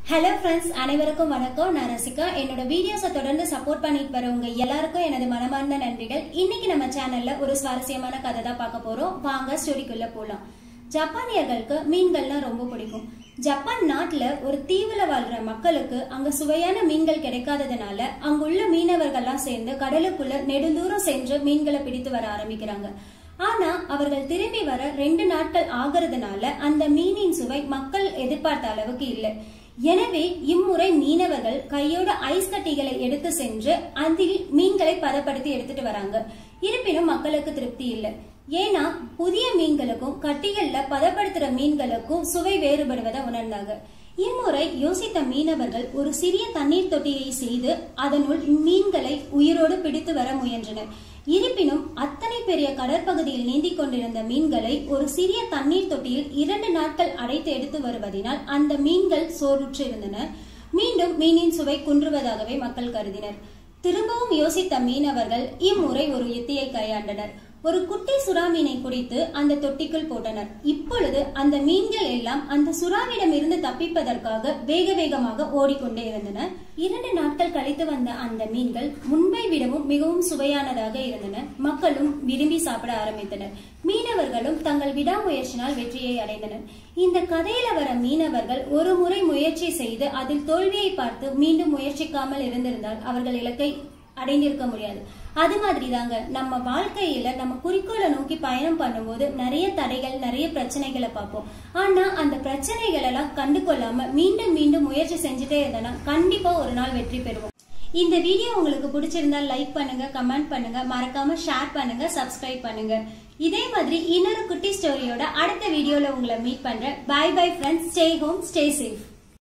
hello friends அனைவருக்கும் வணக்கம் நான் ரசிகா என்னோட வீடியோஸை தொடர்ந்து சப்போர்ட் பண்ணிட்டு வரவங்க எல்லாருக்கும் எனது மனமார்ந்த நன்றிகள் இன்னைக்கு நம்ம சேனல்ல ஒரு சுவாரஸ்யமான கதை தான் பார்க்க போறோம் வாங்க ஸ்டோரிக்குள்ள போலாம் ஜப்பானியர்களுக்கு மீன்கள்னா ரொம்ப பிடிக்கும் ஜப்பான் நாட்டுல ஒரு தீவுல வாழ்ற மக்களுக்கு அங்க சுவையான மீன்கள் கிடைக்காததுனால அங்குள்ள மீனவர்கள்லாம் சேர்ந்து கடலுக்குள்ள நெடுந்தூரம் சென்று மீன்களை பிடித்து வர ஆரம்பிக்கிறாங்க ஆனா அவர்கள் திரும்பி வர ரெண்டு நாட்கள் ஆகிறதுனால அந்த மீனின் சுவை மக்கள் எதிர்பார்த்த அளவுக்கு இல்லை எனவே இம்முறை மீனவர்கள் கையோட ஐஸ் கட்டிகளை எடுத்து சென்று அதில் மீன்களை பதப்படுத்தி எடுத்துட்டு வராங்க இருப்பினும் மக்களுக்கு திருப்தி இல்லை ஏன்னா புதிய மீன்களுக்கும் கட்டிகள்ல பதப்படுத்துற மீன்களுக்கும் சுவை வேறுபடுவதை உணர்ந்தாங்க இம்முறை யோசித்த மீனவர்கள் ஒரு சிறிய தண்ணீர் தொட்டியை செய்து அதனுள் மீன்களை உயிரோடு பிடித்து வர முயன்றனர் இருப்பினும் அத்தனை பெரிய கடற்பகுதியில் நீந்திக் கொண்டிருந்த மீன்களை ஒரு சிறிய தண்ணீர் தொட்டியில் இரண்டு நாட்கள் அடைத்து எடுத்து வருவதனால் அந்த மீன்கள் சோறுற்று இருந்தன மீண்டும் மீனின் சுவை குன்றுவதாகவே மக்கள் கருதினர் திரும்பவும் யோசித்த மீனவர்கள் இம்முறை ஒரு யுத்தியை கையாண்டனர் ஒரு குட்டி சுறா மீனை குடித்து அந்த தொட்டிக்குள் போட்டனர் இப்பொழுது அந்த மீன்கள் எல்லாம் அந்த சுறாவிடம் இருந்து தப்பிப்பதற்காக வேக வேகமாக ஓடிக்கொண்டே இருந்தன இரண்டு நாட்கள் கழித்து வந்த அந்த மீன்கள் முன்பை விடவும் மிகவும் சுவையானதாக இருந்தன மக்களும் விரும்பி சாப்பிட ஆரம்பித்தனர் மீனவர்களும் தங்கள் விடாமுயற்சினால் வெற்றியை அடைந்தனர் இந்த கதையில வர மீனவர்கள் ஒரு முறை முயற்சி செய்து அதில் தோல்வியை பார்த்து மீண்டும் முயற்சிக்காமல் இருந்திருந்தால் அவர்கள் இலக்கை அடைந்திருக்க முடியாது அது மாதிரி தாங்க நம்ம வாழ்க்கையில நம்ம குறிக்கோளை நோக்கி பயணம் பண்ணும்போது நிறைய தடைகள் நிறைய பிரச்சனைகளை பார்ப்போம் ஆனா அந்த பிரச்சனைகள் எல்லாம் கண்டு கொள்ளாம மீண்டும் மீண்டும் முயற்சி செஞ்சுட்டே இருந்தோம்னா கண்டிப்பா ஒரு நாள் வெற்றி பெறுவோம் இந்த வீடியோ உங்களுக்கு பிடிச்சிருந்தா லைக் பண்ணுங்க கமெண்ட் பண்ணுங்க மறக்காம ஷேர் பண்ணுங்க சப்ஸ்கிரைப் பண்ணுங்க இதே மாதிரி இன்னொரு குட்டி ஸ்டோரியோட அடுத்த வீடியோல உங்களை மீட் பண்றேன் bye bye friends stay home stay safe